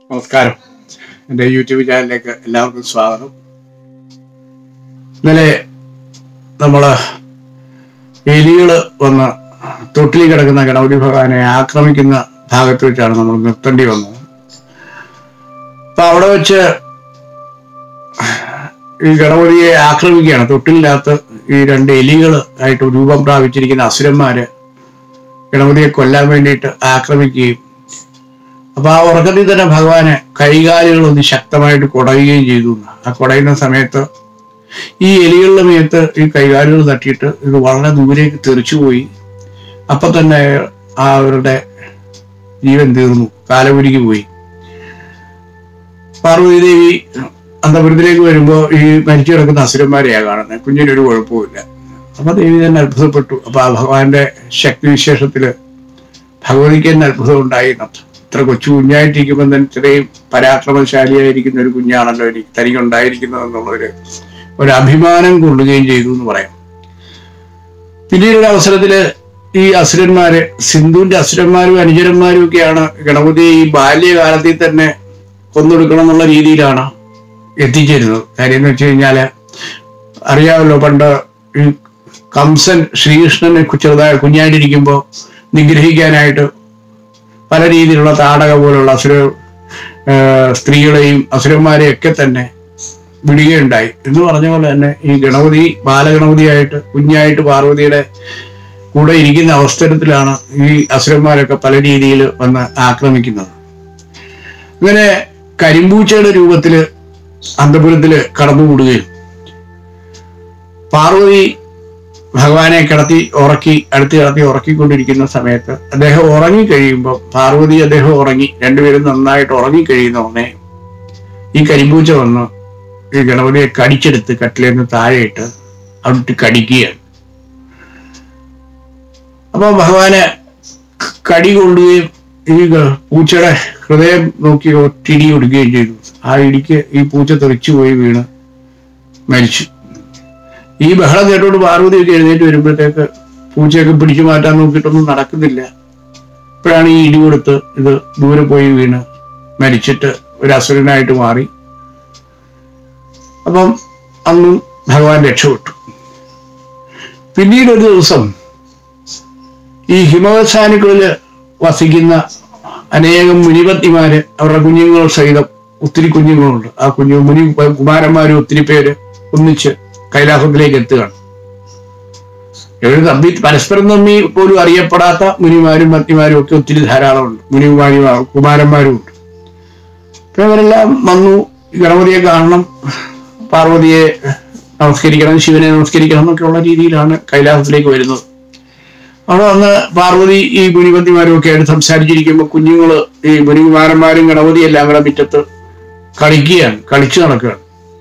നമസ്കാരം എൻ്റെ യൂട്യൂബ് ചാനലിലേക്ക് എല്ലാവർക്കും സ്വാഗതം ഇന്നലെ നമ്മൾ എലികൾ വന്ന് തൊട്ടിൽ കിടക്കുന്ന ഗണപതി ഭഗവാനെ ആക്രമിക്കുന്ന ഭാഗത്ത് വെച്ചാണ് നമ്മൾ നിർത്തേണ്ടി വന്നത് അപ്പൊ അവിടെ വെച്ച് ഈ ഗണപതിയെ ആക്രമിക്കുകയാണ് തൊട്ടിലിനകത്ത് ഈ രണ്ട് എലികൾ ആയിട്ട് രൂപം പ്രാപിച്ചിരിക്കുന്ന അസുരന്മാര് ഗണപതിയെ കൊല്ലാൻ വേണ്ടിയിട്ട് ആക്രമിക്കുകയും അപ്പൊ ആ ഉറക്കത്തിൽ തന്നെ ഭഗവാന് കൈകാലുകൾ ഒന്ന് ശക്തമായിട്ട് കുടയുകയും ചെയ്തു എന്ന്. ആ കുടയുന്ന സമയത്ത് ഈ എലികളുടെ മേത്ത് ഈ കൈകാലുകൾ തട്ടിയിട്ട് ഇത് വളരെ ദൂരേക്ക് തെറിച്ചുപോയി അപ്പൊ തന്നെ ആ അവരുടെ ജീവൻ തീർന്നു കാലപുരിക്ക് പോയി പാർവതി ദേവി അന്തപുരത്തിലേക്ക് വരുമ്പോ ഈ മരിച്ചു കിടക്കുന്ന അസുരന്മാരെയാ കാണുന്നത് കുഞ്ഞിനൊരു കുഴപ്പമില്ല അപ്പൊ ദേവി തന്നെ അത്ഭുതപ്പെട്ടു അപ്പൊ ആ ഭഗവാന്റെ ശക്തിവിശേഷത്തില് ഭഗവതിക്ക് തന്നെ അത്ഭുതം ഉണ്ടായി എന്നർത്ഥം ഇത്ര കൊച്ചു കുഞ്ഞായിട്ടിരിക്കുമ്പോൾ തന്നെ ഇത്രയും പരാക്രമശാലിയായിരിക്കുന്ന ഒരു കുഞ്ഞാണല്ലോ എനിക്ക് തനിക്കുണ്ടായിരിക്കുന്നത് എന്നുള്ളൊരു ഒരു അഭിമാനം കൊള്ളുകയും ചെയ്തു എന്ന് പറയാം പിന്നീട് ഒരു അവസരത്തില് ഈ അസുരന്മാര് സിന്ധുവിന്റെ അസുരന്മാരും അനുചരന്മാരും ഒക്കെയാണ് ഗണപതിയെ ഈ ബാല്യകാലത്തിൽ തന്നെ കൊന്നൊടുക്കണം എന്നുള്ള രീതിയിലാണ് എത്തിച്ചേരുന്നത് കാര്യം എന്ന് വെച്ച് കഴിഞ്ഞാല് അറിയാമല്ലോ പണ്ട് ഈ കംസൻ ശ്രീകൃഷ്ണനെ ചെറുതായ കുഞ്ഞായിട്ടിരിക്കുമ്പോൾ നിഗ്രഹിക്കാനായിട്ട് പല രീതിയിലുള്ള താടക പോലുള്ള അസുര ആ, സ്ത്രീകളെയും അസുരന്മാരെയും ഒക്കെ തന്നെ വിടുകയുണ്ടായി എന്ന് പറഞ്ഞ പോലെ തന്നെ ഈ ഗണപതി ബാലഗണപതിയായിട്ട് കുഞ്ഞായിട്ട് പാർവതിയുടെ കൂടെ ഇരിക്കുന്ന അവസരത്തിലാണ് ഈ അസുരന്മാരൊക്കെ പല രീതിയിൽ വന്ന് ആക്രമിക്കുന്നത് ഇങ്ങനെ കരിമ്പൂച്ചയുടെ രൂപത്തില് അന്തപുരത്തില് കടന്നുകൂടുകയും പാർവതി ഭഗവാനെ കിടത്തി ഉറക്കി അടുത്ത് കിടത്തി ഉറക്കിക്കൊണ്ടിരിക്കുന്ന സമയത്ത് അദ്ദേഹം ഉറങ്ങി കഴിയുമ്പോൾ പാർവതി അദ്ദേഹം ഉറങ്ങി രണ്ടുപേരും നന്നായിട്ട് ഉറങ്ങി കഴിയുന്ന ഉടനെ ഈ കരിമ്പൂച്ച വന്ന് ഈ ഗണപതിയെ കടിച്ചെടുത്ത് കട്ടിലേന്ന് താഴെയിട്ട് അവിട്ട് കടിക്കുകയാണ് അപ്പൊ ഭഗവാന് കടി കൊള്ളുകയും ഈ ഗ- പൂച്ചയുടെ ഹൃദയം നോക്കി ഒറ്റിടി കൊടുക്കുകയും ചെയ്തു ആ ഇടിക്ക് ഈ പൂച്ച തെറിച്ചു പോയി വീണ് മരിച്ചു ഈ ബഹളം കേട്ടോണ്ട് പാർവതിയൊക്കെ എഴുന്നേറ്റ് വരുമ്പോഴത്തേക്ക് പൂച്ചയൊക്കെ പിടിച്ചു മാറ്റാൻ നോക്കിയിട്ടൊന്നും നടക്കുന്നില്ല ഇപ്പോഴാണ് ഈ ഇടി കൊടുത്ത് ഇത് ദൂരെ പോയി വീണ് മരിച്ചിട്ട് ഒരു അസുരനായിട്ട് മാറി അപ്പം അന്നും ഭഗവാൻ രക്ഷപ്പെട്ടു പിന്നീട് ഒരു ദിവസം ഈ ഹിമവസാനുക്കളില് വസിക്കുന്ന അനേകം മുനിപത്നിമാര് അവരുടെ കുഞ്ഞുങ്ങൾ സഹിതം ഒത്തിരി കുഞ്ഞുങ്ങളുണ്ട് ആ കുഞ്ഞു മുനി കുമാരന്മാരും ഒത്തിരി പേര് ഒന്നിച്ച് കൈലാസത്തിലേക്ക് എത്തുകയാണ് ഇവർ തമ്മി പരസ്പരം തമ്മി പോലും അറിയപ്പെടാത്ത മുനിമാരും പത്നിമാരും ഒക്കെ ഒത്തിരി ധാരാളമുണ്ട് മുനികുമാരിമാർ കുമാരന്മാരും ഉണ്ട് അപ്പൊ ഇവരെല്ലാം വന്നു ഗണപതിയെ കാണണം പാർവതിയെ നമസ്കരിക്കണം ശിവനെ നമസ്കരിക്കണം എന്നൊക്കെയുള്ള രീതിയിലാണ് കൈലാസത്തിലേക്ക് വരുന്നത് അവിടെ വന്ന് പാർവതി ഈ മുനിപന്തിമാരും ഒക്കെ ആയിട്ട് സംസാരിച്ചിരിക്കുമ്പോൾ കുഞ്ഞുങ്ങള് ഈ മുനികുമാരന്മാരും ഗണപതി എല്ലാം കൂടെ മുറ്റത്ത് കളിക്കുകയാണ് കളിച്ചു നടക്കുകയാണ്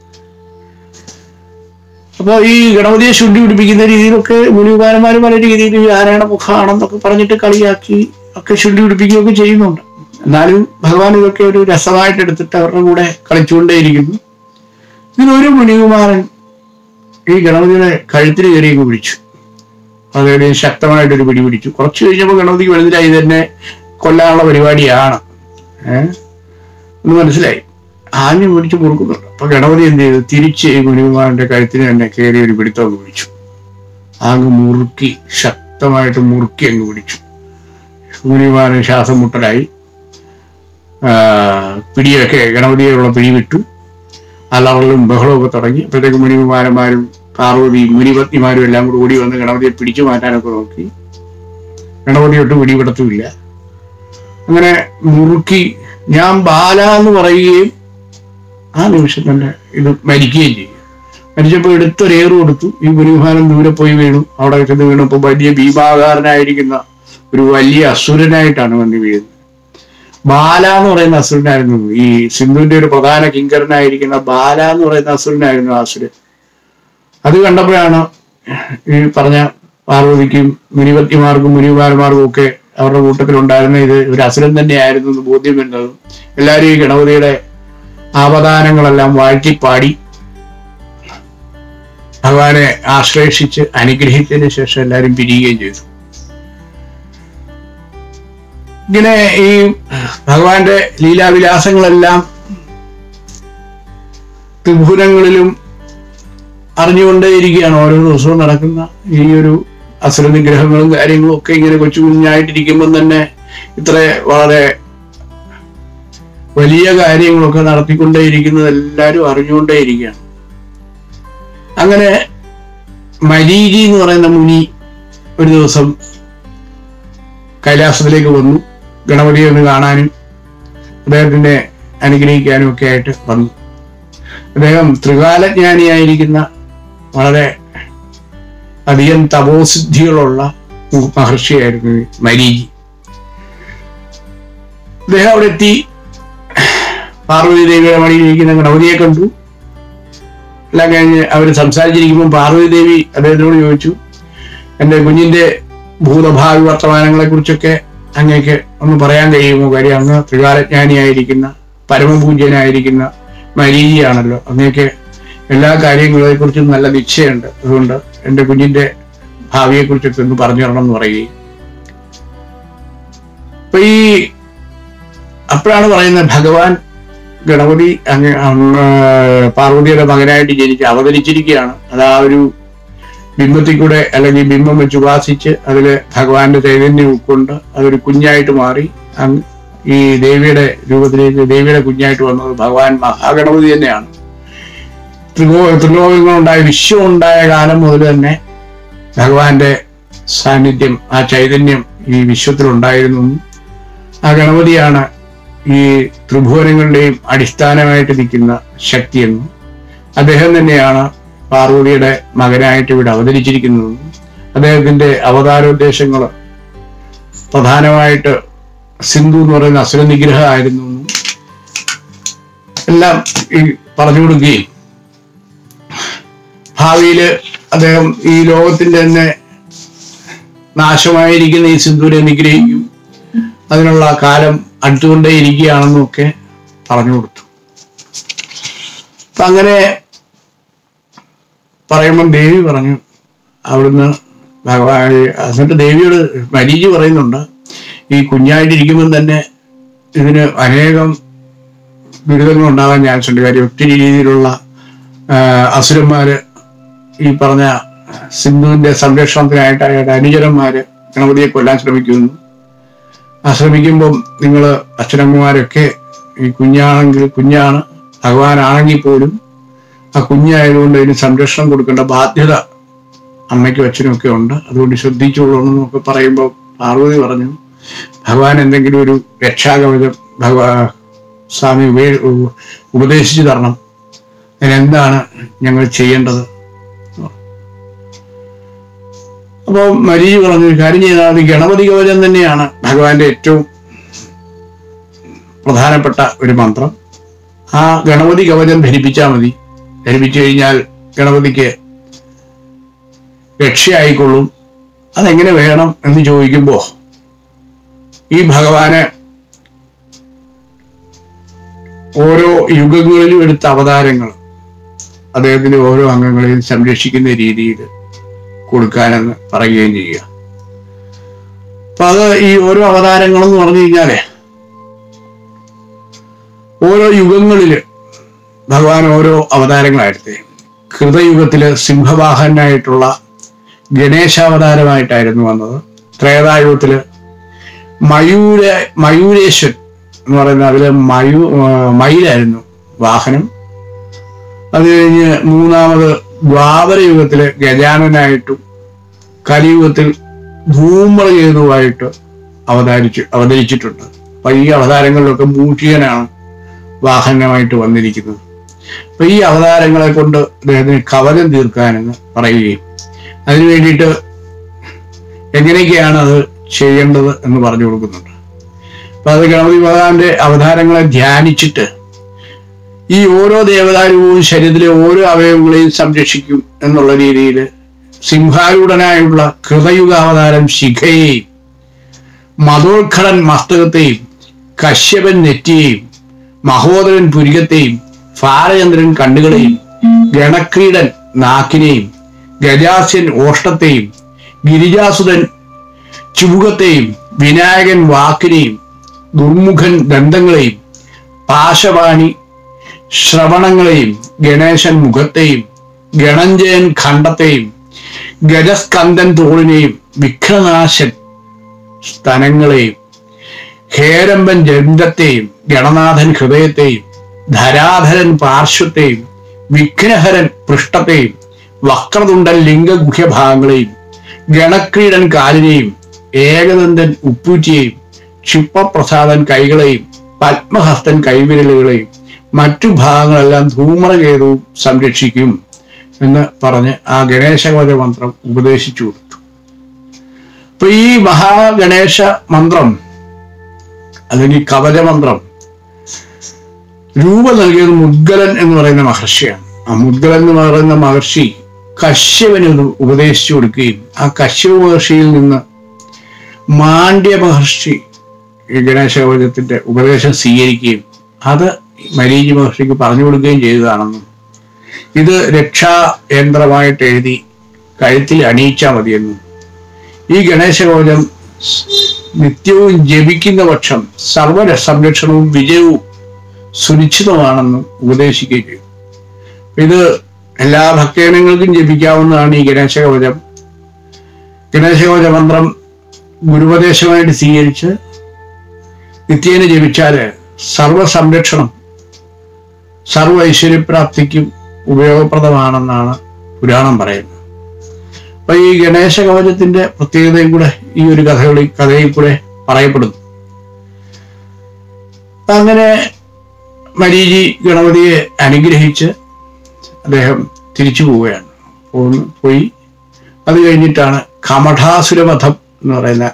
അപ്പൊ ഈ ഗണപതിയെ ശുദ്ധി പിടിപ്പിക്കുന്ന രീതിയിലൊക്കെ മുനികുമാരന്മാർ പല രീതിയിൽ ഈ ആരായണ മുഖമാണെന്നൊക്കെ പറഞ്ഞിട്ട് കളിയാക്കി ഒക്കെ ശുദ്ധി പിടിപ്പിക്കുകയൊക്കെ ചെയ്യുന്നുണ്ട് എന്നാലും ഭഗവാൻ ഇതൊക്കെ ഒരു രസമായിട്ട് എടുത്തിട്ട് അവരുടെ കൂടെ കളിച്ചുകൊണ്ടേയിരിക്കുന്നു ഇതിലൊരു മുനികുമാരൻ ഈ ഗണപതിയുടെ കഴുത്തിന് കയറിയൊക്കെ പിടിച്ചു അതൊരു ശക്തമായിട്ടൊരു പിടി പിടിച്ചു കുറച്ച് കഴിഞ്ഞപ്പോൾ ഗണപതിക്ക് മനസ്സിലായി ഇതെന്നെ കൊല്ലാനുള്ള പരിപാടിയാണ് ഏഹ് എന്ന് മനസ്സിലായി ആഞ്ഞു പിടിച്ച് മുറുക്കുന്നുണ്ട് അപ്പൊ ഗണപതി എന്ത് ചെയ്തു തിരിച്ച് ഈ മുനികുമാരന്റെ കഴുത്തിന് തന്നെ കയറി ഒരു പിടിത്തം അങ്ങ് പിടിച്ചു അങ്ങ് മുറുക്കി ശക്തമായിട്ട് മുറുക്കി അങ്ങ് പിടിച്ചു മുനികുമാരൻ ശ്വാസം മുട്ടലായി ആ, പിടിയൊക്കെ ഗണപതിയുള്ള പിടി വിട്ടു അലറലും ബഹളവും ഒക്കെ തുടങ്ങി അപ്പോഴത്തേക്ക് മുനികുമാരന്മാരും പാർവതിയും മുനിപത്നിമാരും എല്ലാം കൂടി ഓടി വന്ന് ഗണപതിയെ പിടിച്ചു മാറ്റാനൊക്കെ നോക്കി ഗണപതി ഒട്ടും പിടിപെടത്തുമില്ല അങ്ങനെ മുറുക്കി ഞാൻ ബാല എന്ന് പറയുകയും ആ നിമിഷം തന്നെ ഇത് മരിക്കുകയും ചെയ്യും മരിച്ചപ്പോൾ എടുത്തൊരേറ് കൊടുത്തു ഈ ഗുരുവിമാനം ദൂരെ പോയി വീണു അവിടെ ചെന്ന് വീണപ്പോൾ വലിയ ഭീമാകാരനായിരിക്കുന്ന ഒരു വലിയ അസുരനായിട്ടാണ് വന്ന് വീഴുന്നത് ബാല എന്ന് പറയുന്ന അസുരനായിരുന്നു ഈ സിന്ധുവിന്റെ ഒരു പ്രധാന കിങ്കരനായിരിക്കുന്ന ബാല എന്ന് പറയുന്ന അസുരനായിരുന്നു ആ അസുരൻ അത് കണ്ടപ്പോഴാണ് ഈ പറഞ്ഞ പാർവതിക്കും മുനിപത്നിമാർക്കും മുനികുമാരന്മാർക്കും ഒക്കെ അവരുടെ കൂട്ടത്തിലുണ്ടായിരുന്ന ഇത് ഒരു അസുരൻ തന്നെയായിരുന്നു എന്ന് ബോധ്യം വരുന്നതും എല്ലാവരും ഈ ഗണപതിയുടെ അവദാനങ്ങളെല്ലാം വാഴ്ത്തിപ്പാടി ഭഗവാനെ ആശ്ലേഷിച്ച് അനുഗ്രഹിച്ചതിന് ശേഷം എല്ലാവരും പിരിയുകയും ചെയ്തു ഇങ്ങനെ ഈ ഭഗവാന്റെ ലീലാവിലാസങ്ങളെല്ലാം ത്രിഭുവനങ്ങളിലും അറിഞ്ഞുകൊണ്ടേയിരിക്കുകയാണ് ഓരോ ദിവസവും നടക്കുന്ന ഈ ഒരു അസുര നിഗ്രഹങ്ങളും കാര്യങ്ങളും ഒക്കെ ഇങ്ങനെ കൊച്ചു കുഞ്ഞായിട്ടിരിക്കുമ്പം തന്നെ ഇത്ര വളരെ വലിയ കാര്യങ്ങളൊക്കെ നടത്തിക്കൊണ്ടേയിരിക്കുന്നത് എല്ലാവരും അറിഞ്ഞുകൊണ്ടേയിരിക്കുകയാണ് അങ്ങനെ മരീചി എന്ന് പറയുന്ന മുനി ഒരു ദിവസം കൈലാസത്തിലേക്ക് വന്നു ഗണപതിയെ ഒന്ന് കാണാനും അദ്ദേഹത്തിനെ അനുഗ്രഹിക്കാനും ഒക്കെ ആയിട്ട് വന്നു അദ്ദേഹം ത്രികാലജ്ഞാനിയായിരിക്കുന്ന വളരെ അധികം തപോസിദ്ധികളുള്ള മഹർഷിയായിരുന്നു ഈ മരീചി അദ്ദേഹം അവിടെ എത്തി പാർവതി ദേവിയുടെ മടിയിലിരിക്കുന്ന ഗണപതിയെ കണ്ടു എല്ലാം കഴിഞ്ഞ് അവർ സംസാരിച്ചിരിക്കുമ്പോൾ പാർവതി ദേവി അദ്ദേഹത്തിനോട് ചോദിച്ചു എൻ്റെ കുഞ്ഞിന്റെ ഭൂതഭാവി വർത്തമാനങ്ങളെ കുറിച്ചൊക്കെ അങ്ങേക്ക് ഒന്ന് പറയാൻ കഴിയുമോ കാര്യം അങ്ങ് ത്രികാലജ്ഞാനിയായിരിക്കുന്ന പരമപൂജ്യനായിരിക്കുന്ന മരീചിയാണല്ലോ അങ്ങേക്ക് എല്ലാ കാര്യങ്ങളെ കുറിച്ചും നല്ല നിശ്ചയമുണ്ട് അതുകൊണ്ട് എൻ്റെ കുഞ്ഞിന്റെ ഭാവിയെ കുറിച്ചൊക്കെ ഒന്ന് പറഞ്ഞു തരണം എന്ന് പറയുകയും അപ്പൊ ഈ അപ്പോഴാണ് പറയുന്നത് ഭഗവാൻ ഗണപതി അങ്ങ് അങ്ങ് പാർവതിയുടെ മകനായിട്ട് ജനിച്ച് അവതരിച്ചിരിക്കുകയാണ് അത് ആ ഒരു ബിംബത്തിൽ കൂടെ അല്ലെങ്കിൽ ബിംബം വെച്ച് ഉപാസിച്ച് അതില് ഭഗവാന്റെ ചൈതന്യം ഉൾക്കൊണ്ട് അതൊരു കുഞ്ഞായിട്ട് മാറി അങ്ങ് ഈ ദേവിയുടെ രൂപത്തിലേക്ക് ദേവിയുടെ കുഞ്ഞായിട്ട് വന്നത് ഭഗവാൻ മഹാഗണപതി തന്നെയാണ് ത്രികോ ത്രിലോകങ്ങളുണ്ടായ വിശ്വം ഉണ്ടായ കാലം മുതൽ തന്നെ ഭഗവാന്റെ സാന്നിധ്യം ആ ചൈതന്യം ഈ വിശ്വത്തിലുണ്ടായിരുന്നു ആ ഗണപതിയാണ് ഈ ത്രിഭുവനങ്ങളുടെയും അടിസ്ഥാനമായിട്ട് നിൽക്കുന്ന ശക്തിയെന്നും അദ്ദേഹം തന്നെയാണ് പാർവതിയുടെ മകനായിട്ട് ഇവിടെ അവതരിച്ചിരിക്കുന്നതെന്നും അദ്ദേഹത്തിന്റെ അവതാരോദ്ദേശങ്ങൾ പ്രധാനമായിട്ട് സിന്ധു എന്ന് പറയുന്ന അസുര നിഗ്രഹമായിരുന്നു എന്നും എല്ലാം ഈ പറഞ്ഞു കൊടുക്കുകയും ഭാവിയില് അദ്ദേഹം ഈ ലോകത്തിന്റെ തന്നെ നാശമായിരിക്കുന്ന ഈ സിന്ധുവിനെ നിഗ്രഹിക്കും അതിനുള്ള കാലം അടുത്തുകൊണ്ടേ ഇരിക്കുകയാണെന്നും ഒക്കെ പറഞ്ഞു കൊടുത്തു അപ്പൊ അങ്ങനെ പറയുമ്പം ദേവി പറഞ്ഞു അവിടുന്ന് ഭഗവാൻ എന്നിട്ട് ദേവിയോട് മരീചി പറയുന്നുണ്ട് ഈ കുഞ്ഞായിട്ടിരിക്കുമ്പം തന്നെ ഇതിന് അനേകം ദുരിതങ്ങൾ ഉണ്ടാകാൻ ചാൻസ് ഉണ്ട് കാര്യം ഒത്തിരി രീതിയിലുള്ള ആ, അസുരന്മാര് ഈ പറഞ്ഞ സിന്ധുവിന്റെ സംരക്ഷണത്തിനായിട്ട് അയാളുടെ അനുചരന്മാര് ഗണപതിയെ കൊല്ലാൻ ശ്രമിക്കുന്നു ആ ശ്രമിക്കുമ്പം നിങ്ങൾ അച്ഛനമ്മമാരൊക്കെ ഈ കുഞ്ഞാണെങ്കിൽ കുഞ്ഞാണ് ഭഗവാനാണെങ്കിൽ പോലും ആ കുഞ്ഞായതുകൊണ്ട് അതിന് സംരക്ഷണം കൊടുക്കേണ്ട ബാധ്യത അമ്മയ്ക്കും അച്ഛനും ഒക്കെ ഉണ്ട് അതുകൊണ്ട് ശ്രദ്ധിച്ചോളണം എന്നൊക്കെ പറയുമ്പോൾ പാർവതി പറഞ്ഞു ഭഗവാൻ എന്തെങ്കിലും ഒരു രക്ഷാകവചം ഭഗവാ സ്വാമി ഉപേ ഉപദേശിച്ചു തരണം അതിനെന്താണ് ഞങ്ങൾ ചെയ്യേണ്ടത് അപ്പോൾ മരീജി പറഞ്ഞു ഒരു കാര്യം ചെയ്താൽ മതി ഗണപതി കവചം തന്നെയാണ് ഭഗവാന്റെ ഏറ്റവും പ്രധാനപ്പെട്ട ഒരു മന്ത്രം ആ ഗണപതി കവചം ധരിപ്പിച്ചാൽ മതി ധരിപ്പിച്ചു കഴിഞ്ഞാൽ ഗണപതിക്ക് രക്ഷയായിക്കൊള്ളും അതെങ്ങനെ വേണം എന്ന് ചോദിക്കുമ്പോ ഈ ഭഗവാന് ഓരോ യുഗങ്ങളിലും എടുത്ത അവതാരങ്ങൾ അദ്ദേഹത്തിന്റെ ഓരോ അംഗങ്ങളെയും സംരക്ഷിക്കുന്ന രീതിയിൽ കൊടുക്കാനെന്ന് പറയുകയും ചെയ്യുക അപ്പൊ അത് ഈ ഓരോ അവതാരങ്ങളും എന്ന് പറഞ്ഞു കഴിഞ്ഞാലേ ഓരോ യുഗങ്ങളില് ഭഗവാൻ ഓരോ അവതാരങ്ങളായിരുന്നു കൃതയുഗത്തില് സിംഹവാഹനായിട്ടുള്ള ഗണേശാവതാരമായിട്ടായിരുന്നു വന്നത് ത്രേതായുഗത്തില് മയൂര മയൂരേശ്വൻ എന്ന് പറയുന്ന അതില് മയൂ ആ, മയിലായിരുന്നു വാഹനം അത് കഴിഞ്ഞ് മൂന്നാമത് ദ്വാപര യുഗത്തില് ഗജാനനായിട്ടും കലിയുഗത്തിൽ ധൂമ്രകേതുവായിട്ട് അവതരിച്ചു അവതരിച്ചിട്ടുണ്ട് അപ്പൊ ഈ അവതാരങ്ങളിലൊക്കെ മൂഷികനാണ് വാഹനമായിട്ട് വന്നിരിക്കുന്നത് അപ്പൊ ഈ അവതാരങ്ങളെ കൊണ്ട് അദ്ദേഹത്തിന് കവലം തീർക്കാനെന്ന് പറയുകയും അതിനു വേണ്ടിയിട്ട് എങ്ങനെയൊക്കെയാണ് അത് ചെയ്യേണ്ടത് എന്ന് പറഞ്ഞു കൊടുക്കുന്നുണ്ട് അപ്പൊ അത് ഗണപതി ഭഗവാന്റെ അവതാരങ്ങളെ ധ്യാനിച്ചിട്ട് ഈ ഓരോ ദേവതാരൂപവും ശരീരത്തിലെ ഓരോ അവയവങ്ങളെയും സംരക്ഷിക്കും എന്നുള്ള രീതിയിൽ സിംഹാരൂഢനായുള്ള കൃതയുഗാവതാരം ശിഖയെയും മതോത്ഘടൻ മസ്തകത്തെയും കശ്യപൻ നെറ്റിയെയും മഹോദരൻ പുരികത്തെയും ഫാരചന്ദ്രൻ കണ്ണുകളെയും ഗണക്രീഡൻ നാക്കിനെയും ഗജാസ്യൻ ഓഷ്ടത്തെയും ഗിരിജാസുതൻ ചുമുഖത്തെയും വിനായകൻ വാക്കിനെയും ദുർമുഖൻ ദന്തങ്ങളെയും പാശവാണി ശ്രവണങ്ങളെയും ഗണേശൻ മുഖത്തെയും ഗണഞ്ജയൻ ഖണ്ഡത്തെയും ഗജസ്കന്ദൻ തോളിനെയും വിഘ്നനാശൻ സ്തനങ്ങളെയും ഹേരമ്പൻ ജന്തത്തെയും ഗണനാഥൻ ഹൃദയത്തെയും ധരാധരൻ പാർശ്വത്തെയും വിഘ്നഹരൻ പൃഷ്ഠത്തെയും വക്രതുണ്ടൻ ലിംഗഗുഹ്യഭാഗങ്ങളെയും ഗണക്രീഡൻ കാലിനെയും ഏകദന്തൻ ഉപ്പൂറ്റിയെയും ക്ഷിപ്രപ്രസാദൻ കൈകളെയും പത്മഹസ്തൻ കൈവിരലുകളെയും മറ്റു ഭാഗങ്ങളെല്ലാം ധൂമ്രകേതുവും സംരക്ഷിക്കും എന്ന് പറഞ്ഞ് ആ ഗണേശകവച മന്ത്രം ഉപദേശിച്ചു കൊടുത്തു അപ്പൊ ഈ മഹാഗണേശ മന്ത്രം അല്ലെങ്കിൽ കവചമന്ത്രം രൂപം നൽകിയത് മുദ്ഗലൻ എന്ന് പറയുന്ന മഹർഷിയാണ് ആ മുദ്ഗലൻ എന്ന് പറയുന്ന മഹർഷി കശ്യപന് ഇത് ഉപദേശിച്ചു കൊടുക്കുകയും ആ കശ്യപ മഹർഷിയിൽ നിന്ന് മാണ്ഡ്യ മഹർഷി ഈ ഗണേശ കവചത്തിന്റെ ഉപദേശം സ്വീകരിക്കുകയും അത് മരീചി മഹർഷിക്ക് പറഞ്ഞു കൊടുക്കുകയും ചെയ്തതാണെന്നും ഇത് രക്ഷായന്ത്രമായിട്ട് എഴുതി കഴുത്തിൽ അണിയിച്ചാൽ മതിയെന്നും ഈ ഗണേശ കവചം നിത്യവും ജപിക്കുന്ന പക്ഷം സർവ സംരക്ഷണവും വിജയവും സുനിശ്ചിതമാണെന്നും ഉപദേശിക്കുകയും ചെയ്തു ഇത് എല്ലാ ഭക്തജനങ്ങൾക്കും ജപിക്കാവുന്നതാണ് ഈ ഗണേശ കവചം ഗണേശ കവച മന്ത്രം ഗുരുപദേശമായിട്ട് സ്വീകരിച്ച് നിത്യേന ജപിച്ചാല് സർവ സംരക്ഷണം സർവ ഐശ്വര്യപ്രാപ്തിക്കും ഉപയോഗപ്രദമാണെന്നാണ് പുരാണം പറയുന്നത് അപ്പൊ ഈ ഗണേശ കവചത്തിന്റെ പ്രത്യേകതയും കൂടെ ഈ ഒരു കഥകളിൽ കഥയിൽ കൂടെ പറയപ്പെടുന്നു അങ്ങനെ മരീചി ഗണപതിയെ അനുഗ്രഹിച്ച് അദ്ദേഹം തിരിച്ചു പോവുകയാണ് പോന്ന് പോയി അത് കഴിഞ്ഞിട്ടാണ് കമഠാസുരവധം എന്ന് പറയുന്ന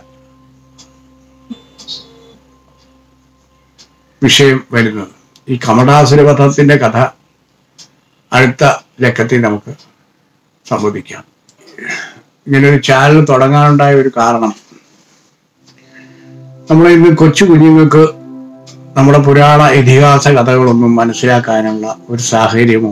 വിഷയം വരുന്നത് ഈ കമഠാസുരവധത്തിന്റെ കഥ അടുത്ത ലക്കത്തിൽ നമുക്ക് സംവദിക്കാം ഇങ്ങനെ ഒരു ചാനൽ തുടങ്ങാനുണ്ടായ ഒരു കാരണം നമ്മളെ ഇന്ന് കൊച്ചു കുഞ്ഞുങ്ങൾക്ക് നമ്മുടെ പുരാണ ഇതിഹാസ കഥകളൊന്നും മനസ്സിലാക്കാനുള്ള ഒരു സാഹചര്യമോ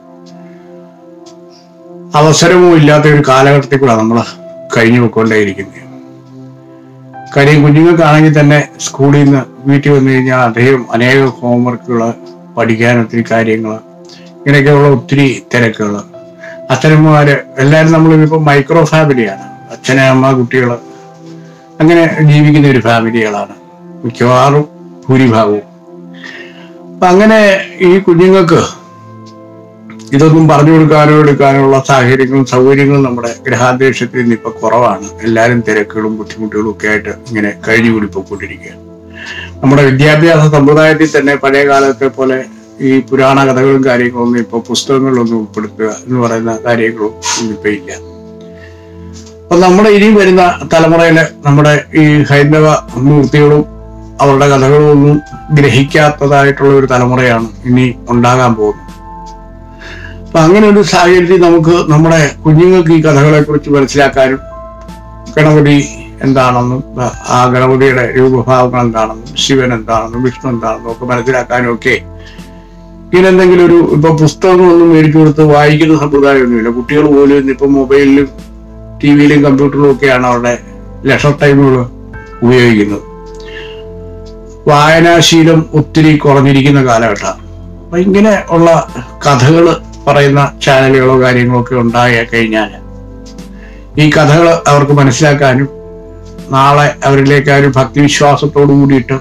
അവസരമോ ഇല്ലാത്ത ഒരു കാലഘട്ടത്തിൽ കൂടെ നമ്മൾ കഴിഞ്ഞു പോയിക്കൊണ്ടേയിരിക്കുന്നത് കാര്യം കുഞ്ഞുങ്ങൾക്കാണെങ്കിൽ തന്നെ സ്കൂളിൽ നിന്ന് വീട്ടിൽ വന്നു കഴിഞ്ഞാൽ അദ്ദേഹം അനേക ഹോംവർക്കുകൾ പഠിക്കാൻ ഒത്തിരി കാര്യങ്ങൾ ഇങ്ങനെയൊക്കെയുള്ള ഒത്തിരി തിരക്കുകൾ അച്ഛനമ്മമാര് എല്ലാവരും നമ്മളിപ്പോൾ മൈക്രോ ഫാമിലിയാണ് അച്ഛനെ അമ്മ കുട്ടികൾ അങ്ങനെ ജീവിക്കുന്ന ഒരു ഫാമിലികളാണ് മിക്കവാറും ഭൂരിഭാഗവും അപ്പൊ അങ്ങനെ ഈ കുഞ്ഞുങ്ങൾക്ക് ഇതൊന്നും പറഞ്ഞു കൊടുക്കാനോ എടുക്കാനുള്ള സാഹചര്യങ്ങളും സൗകര്യങ്ങളും നമ്മുടെ ഗ്രഹാന്തരീക്ഷത്തിൽ നിന്ന് ഇപ്പൊ കുറവാണ് എല്ലാവരും തിരക്കുകളും ബുദ്ധിമുട്ടുകളും ഒക്കെ ആയിട്ട് ഇങ്ങനെ കഴിഞ്ഞു കൂടി പോയിക്കൊണ്ടിരിക്കുകയാണ് നമ്മുടെ വിദ്യാഭ്യാസ സമ്പ്രദായത്തിൽ തന്നെ പഴയ കാലത്തെ പോലെ ഈ പുരാണ കഥകളും കാര്യങ്ങളൊന്നും ഇപ്പൊ പുസ്തകങ്ങളിലൊന്നും ഉൾപ്പെടുത്തുക എന്ന് പറയുന്ന കാര്യങ്ങളും ഇന്നിപ്പോ ഇല്ല അപ്പൊ നമ്മുടെ ഇനി വരുന്ന തലമുറയിലെ നമ്മുടെ ഈ ഹൈന്ദവ മൂർത്തികളും അവരുടെ കഥകളും ഒന്നും ഗ്രഹിക്കാത്തതായിട്ടുള്ള ഒരു തലമുറയാണ് ഇനി ഉണ്ടാകാൻ പോകുന്നത് അപ്പൊ അങ്ങനെ ഒരു സാഹചര്യത്തിൽ നമുക്ക് നമ്മുടെ കുഞ്ഞുങ്ങൾക്ക് ഈ കഥകളെ കുറിച്ച് മനസ്സിലാക്കാനും ഗണപതി എന്താണെന്നും ആ ഗണപതിയുടെ രൂപഭാവങ്ങൾ എന്താണെന്നും ശിവൻ എന്താണെന്നും വിഷ്ണു എന്താണെന്നും ഒക്കെ മനസ്സിലാക്കാനും ഒക്കെ ഇങ്ങനെ എന്തെങ്കിലും ഒരു ഇപ്പൊ പുസ്തകങ്ങളൊന്നും മേടിച്ചു കൊടുത്ത് വായിക്കുന്ന സമ്പ്രദായമൊന്നുമില്ല കുട്ടികൾ പോലും ഇന്നിപ്പോ മൊബൈലിലും ടി വിയിലും കമ്പ്യൂട്ടറിലും ഒക്കെയാണ് അവരുടെ ലെഷർ ടൈമുകൾ ഉപയോഗിക്കുന്നത് വായനാശീലം ഒത്തിരി കുറഞ്ഞിരിക്കുന്ന കാലഘട്ടമാണ് അപ്പൊ ഇങ്ങനെ ഉള്ള കഥകൾ പറയുന്ന ചാനലുകളോ കാര്യങ്ങളോ ഒക്കെ ഉണ്ടായി കഴിഞ്ഞാൽ ഈ കഥകൾ അവർക്ക് മനസ്സിലാക്കാനും നാളെ അവരിലേക്ക് ആ ഒരു ഭക്തിവിശ്വാസത്തോടു കൂടിയിട്ട്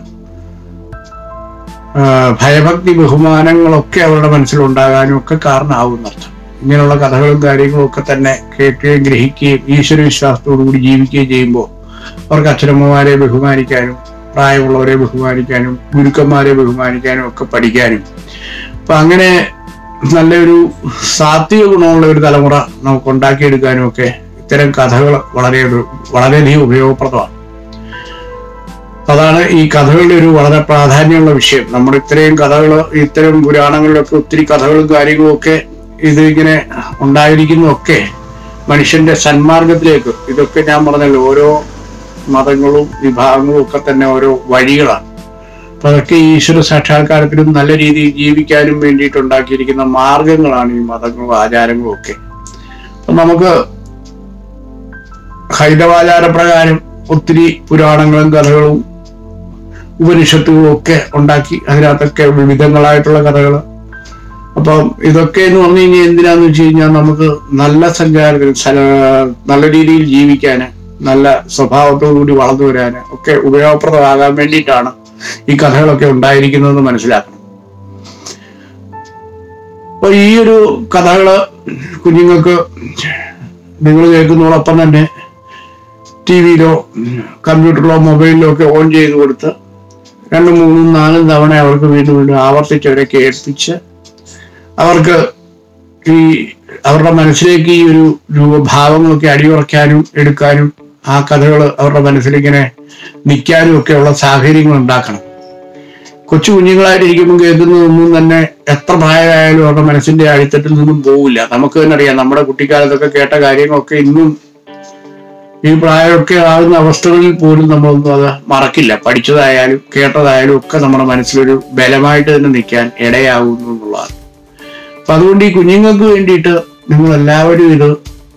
ആ, ഭയഭക്തി ബഹുമാനങ്ങളൊക്കെ അവരുടെ മനസ്സിലുണ്ടാകാനും ഒക്കെ കാരണമാകുന്നർത്ഥം ഇങ്ങനെയുള്ള കഥകളും കാര്യങ്ങളും ഒക്കെ തന്നെ കേൾക്കുകയും ഗ്രഹിക്കുകയും ഈശ്വര വിശ്വാസത്തോടു കൂടി ജീവിക്കുകയും ചെയ്യുമ്പോൾ അവർക്ക് അച്ഛനമ്മമാരെ ബഹുമാനിക്കാനും പ്രായമുള്ളവരെ ബഹുമാനിക്കാനും ഗുരുക്കന്മാരെ ബഹുമാനിക്കാനും ഒക്കെ പഠിക്കാനും അപ്പൊ അങ്ങനെ നല്ലൊരു സാത്വിക ഗുണമുള്ള ഒരു തലമുറ നമുക്ക് ഉണ്ടാക്കിയെടുക്കാനും ഒക്കെ ഇത്തരം കഥകൾ വളരെ ഒരു- വളരെയധികം ഉപയോഗപ്രദമാണ് അതാണ് ഈ കഥകളുടെ ഒരു വളരെ പ്രാധാന്യമുള്ള വിഷയം നമ്മൾ ഇത്രയും കഥകൾ ഇത്തരം പുരാണങ്ങളിലൊക്കെ ഒത്തിരി കഥകളും കാര്യങ്ങളും ഒക്കെ ഇത് ഇങ്ങനെ ഉണ്ടായിരിക്കുന്നതൊക്കെ മനുഷ്യന്റെ സന്മാർഗത്തിലേക്ക് ഇതൊക്കെ ഞാൻ പറഞ്ഞല്ലോ ഓരോ മതങ്ങളും വിഭാഗങ്ങളും ഒക്കെ തന്നെ ഓരോ വഴികളാണ് അപ്പൊ അതൊക്കെ ഈശ്വര സാക്ഷാത്കാരത്തിനും നല്ല രീതിയിൽ ജീവിക്കാനും വേണ്ടിയിട്ട് ഉണ്ടാക്കിയിരിക്കുന്ന മാർഗങ്ങളാണ് ഈ മതങ്ങളും ആചാരങ്ങളും ഒക്കെ അപ്പൊ നമുക്ക് ഹൈന്ദവാചാര പ്രകാരം ഒത്തിരി പുരാണങ്ങളും കഥകളും ഉപനിഷത്തുകളും ഒക്കെ ഉണ്ടാക്കി അതിനകത്തൊക്കെ വിവിധങ്ങളായിട്ടുള്ള കഥകൾ അപ്പം ഇതൊക്കെ എന്ന് പറഞ്ഞു കഴിഞ്ഞാൽ എന്തിനാന്ന് വെച്ച് കഴിഞ്ഞാൽ നമുക്ക് നല്ല സഞ്ചാരത്തിൽ സല- നല്ല രീതിയിൽ ജീവിക്കാന് നല്ല സ്വഭാവത്തോടു കൂടി വളർന്നു വരാന് ഒക്കെ ഉപയോഗപ്രദമാകാൻ വേണ്ടിയിട്ടാണ് ഈ കഥകളൊക്കെ ഉണ്ടായിരിക്കുന്നതെന്ന് മനസ്സിലാക്കണം അപ്പൊ ഈ ഒരു കഥകള് കുഞ്ഞുങ്ങൾക്ക് നിങ്ങൾ കേൾക്കുന്നതോടൊപ്പം തന്നെ ടി വിയിലോ കമ്പ്യൂട്ടറിലോ മൊബൈലിലോ ഒക്കെ ഓൺ ചെയ്ത് കൊടുത്ത് രണ്ടും മൂന്നും നാലും തവണ അവർക്ക് വീണ്ടും വീണ്ടും ആവർത്തിച്ച് അവരെ കേൾപ്പിച്ച് അവർക്ക് ഈ അവരുടെ മനസ്സിലേക്ക് ഈ ഒരു രൂപഭാവങ്ങളൊക്കെ അടിയുറയ്ക്കാനും എടുക്കാനും ആ കഥകൾ അവരുടെ മനസ്സിലിങ്ങനെ നിൽക്കാനും ഒക്കെയുള്ള സാഹചര്യങ്ങൾ ഉണ്ടാക്കണം കൊച്ചു കുഞ്ഞുങ്ങളായിട്ടിരിക്കുമ്പോൾ കേൾക്കുന്നതൊന്നും തന്നെ എത്ര പ്രായമായാലും അവരുടെ മനസ്സിന്റെ അടിത്തട്ടിൽ നിന്നും പോവില്ല നമുക്ക് തന്നെ അറിയാം നമ്മുടെ കുട്ടിക്കാലത്തൊക്കെ കേട്ട കാര്യങ്ങളൊക്കെ ഇന്നും ഈ പ്രായമൊക്കെ ആകുന്ന അവസ്ഥകളിൽ പോലും നമ്മളൊന്നും അത് മറക്കില്ല പഠിച്ചതായാലും കേട്ടതായാലും ഒക്കെ നമ്മുടെ മനസ്സിലൊരു ബലമായിട്ട് തന്നെ നിൽക്കാൻ ഇടയാകുന്നു എന്നുള്ളതാണ് അപ്പൊ അതുകൊണ്ട് ഈ കുഞ്ഞുങ്ങൾക്ക് വേണ്ടിയിട്ട് നിങ്ങൾ എല്ലാവരും ഇത്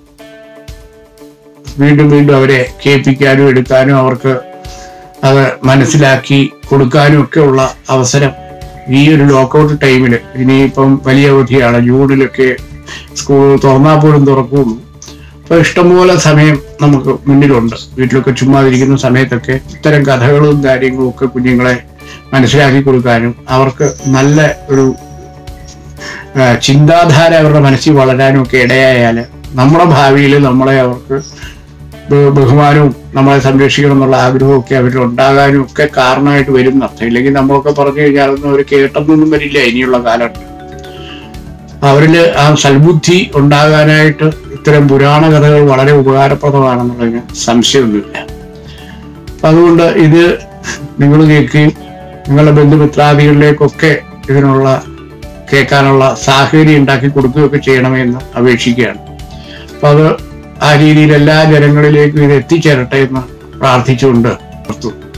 വീണ്ടും വീണ്ടും അവരെ കേൾപ്പിക്കാനും എടുക്കാനും അവർക്ക് അത് മനസ്സിലാക്കി കൊടുക്കാനും ഒക്കെ ഉള്ള അവസരം ഈ ഒരു ലോക്കൗട്ട് ടൈമിൽ ഇനിയിപ്പം വലിയ അവധിയാണ് ജൂണിലൊക്കെ സ്കൂൾ തുറന്നാൽ പോലും തുറക്കുള്ളൂ അപ്പൊ ഇഷ്ടംപോലെ സമയം നമുക്ക് മുന്നിലുണ്ട് വീട്ടിലൊക്കെ ചുമ്മാതിരിക്കുന്ന സമയത്തൊക്കെ ഇത്തരം കഥകളും കാര്യങ്ങളും ഒക്കെ കുഞ്ഞുങ്ങളെ മനസ്സിലാക്കി കൊടുക്കാനും അവർക്ക് നല്ല ഒരു ആ, ചിന്താധാര അവരുടെ മനസ്സിൽ വളരാനും ഒക്കെ ഇടയായാൽ നമ്മുടെ ഭാവിയിൽ നമ്മളെ അവർക്ക് ബ- ബഹുമാനവും നമ്മളെ സംരക്ഷിക്കണം എന്നുള്ള ആഗ്രഹവും ഒക്കെ അവരിൽ ഉണ്ടാകാനും ഒക്കെ കാരണമായിട്ട് വരും അർത്ഥം ഇല്ലെങ്കിൽ നമ്മളൊക്കെ പറഞ്ഞു കഴിഞ്ഞാൽ അതൊന്നും അവർ കേട്ടൊന്നും വരില്ല ഇനിയുള്ള കാലം അവരില് ആ സൽബുദ്ധി ഉണ്ടാകാനായിട്ട് ഇത്തരം പുരാണ കഥകൾ വളരെ ഉപകാരപ്രദമാണെന്നുള്ളതിന് സംശയമൊന്നുമില്ല അപ്പൊ അതുകൊണ്ട് ഇത് നിങ്ങൾ കേൾക്കുകയും നിങ്ങളുടെ ബന്ധുമിത്രാദികളിലേക്കൊക്കെ ഇതിനുള്ള കേൾക്കാനുള്ള സാഹചര്യം ഉണ്ടാക്കി കൊടുക്കുകയൊക്കെ ചെയ്യണമെന്ന് അപേക്ഷിക്കുകയാണ് അപ്പൊ അത് ആ രീതിയിൽ എല്ലാ ജനങ്ങളിലേക്കും ഇത് എത്തിച്ചേരട്ടെ എന്ന് പ്രാർത്ഥിച്ചുകൊണ്ട് നിർത്തുന്നു